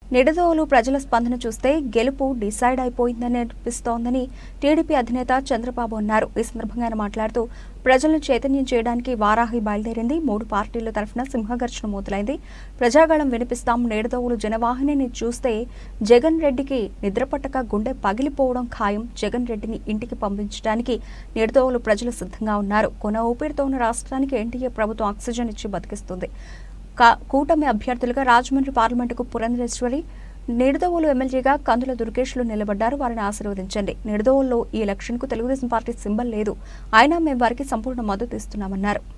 నిడదోలు ప్రజల స్పందన చూస్తే గెలుపు డిసైడ్ అయిపోయిందని అనిపిస్తోందని టీడీపీ అధినేత చంద్రబాబు అన్నారు ఈ సందర్భంగా ఆయన మాట్లాడుతూ ప్రజలను చైతన్యం చేయడానికి వారాహి బయలుదేరింది మూడు పార్టీల తరఫున సింహగర్జన మొదలైంది ప్రజాగళం వినిపిస్తాం నిడదోవులు జనవాహినిని చూస్తే జగన్ రెడ్డికి నిద్రపట్టక గుండె పగిలిపోవడం ఖాయం జగన్ రెడ్డిని ఇంటికి పంపించడానికి నిడదోవులు ప్రజలు సిద్ధంగా ఉన్నారు కొన ఊపిరితో ఉన్న రాష్ట్రానికి ఎన్టీఏ ప్రభుత్వం ఆక్సిజన్ ఇచ్చి బతికిస్తుంది కా- కూటమి అభ్యర్థులుగా రాజమండ్రి పార్లమెంటుకు పురంధరేశ్వరి నిడదవోలు ఎమ్మెల్యేగా కందుల దుర్గేష్లు నిలబడ్డారు వారిని ఆశీర్వదించండి నిడదవోలులో ఈ ఎలక్షన్కు తెలుగుదేశం పార్టీ సింబల్ లేదు అయినా మేము వారికి సంపూర్ణ మద్దతు ఇస్తున్నామన్నారు